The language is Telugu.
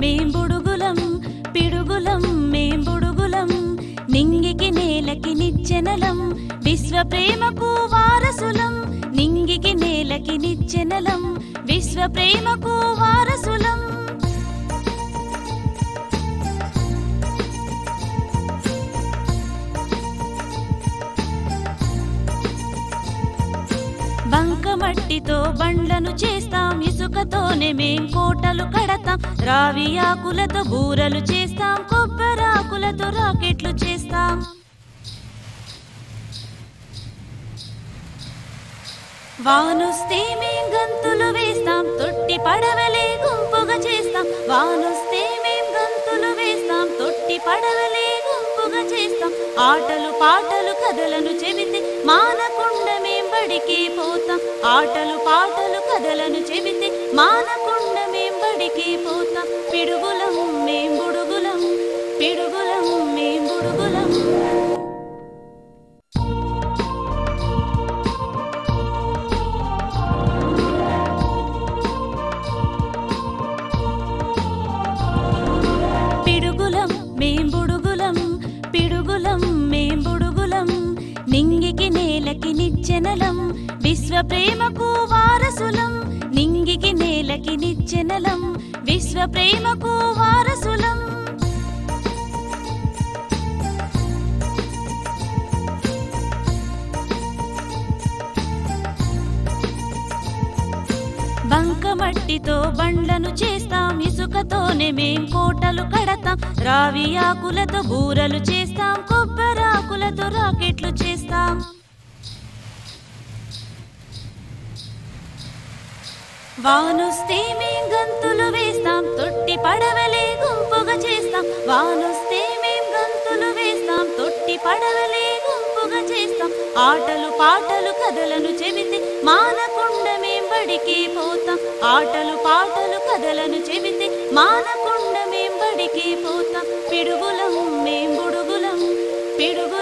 మేం బుడుగులం పిడుగులం మేం బుడుగులం నింగికి నేలకి నిచ్చెనలం విశ్వ ప్రేమకు వారసులం నింగికి నేలకి నిచ్చెనలం విశ్వ ప్రేమకు వారసులం బంకమట్టితో బండ్లను చేస్తాం ఇసుకతోనే మేం కోటలు కడతాం రావి ఆకులతో బూరలు చేస్తాం కొబ్బరాకులతో రాకెట్లు చేస్తాం వానొస్తే మేం గంతులు వేస్తాం తొట్టి పడవలే గుంపుగా చేస్తాం వానొస్తే మేం గంతులు వేస్తాం తొట్టి పడవలే గుంపుగా చేస్తాం ఆటలు పాటలు కథలను చెబితే మానకుండ మేం బడికి పోతాం ఆటలు పాటలు కథలను చెబితే మానకుండ మేం బడికి పోతాం పిడుగులం మేం బుడుగులం పిడుగులం మేం బుడుగులం పిడుగులం మేం బుడుగులం పిడుగులం మేం బుడుగులం నింగికి నేలకి నిచ్చెనలం విశ్వ ప్రేమకు వారసులం నింగికి నేలకి నిచ్చెనలం విశ్వ ప్రేమకు వారసులం బంకమట్టితో బండ్లను చేస్తాం ఇసుకతోనే మేం కోటలు కడతాం రావి ఆకులతో బూరలు చేస్తాం కొబ్బరాకులతో రాకెట్లు చేస్తాం వానొస్తే మేం గంతులు వేస్తాం తొట్టి పడవలే గుంపుగా చేస్తాం వానొస్తే మేం గంతులు వేస్తాం తొట్టి పడవలే గుంపుగా చేస్తాం ఆటలు పాటలు కథలను చెబితే మానకుండ మేం బడికి పోతాం ఆటలు పాటలు కథలను చెబితే మానకుండ మేం బడికి పోతాం పిడుగులం మేం బుడుగులం పిడుగు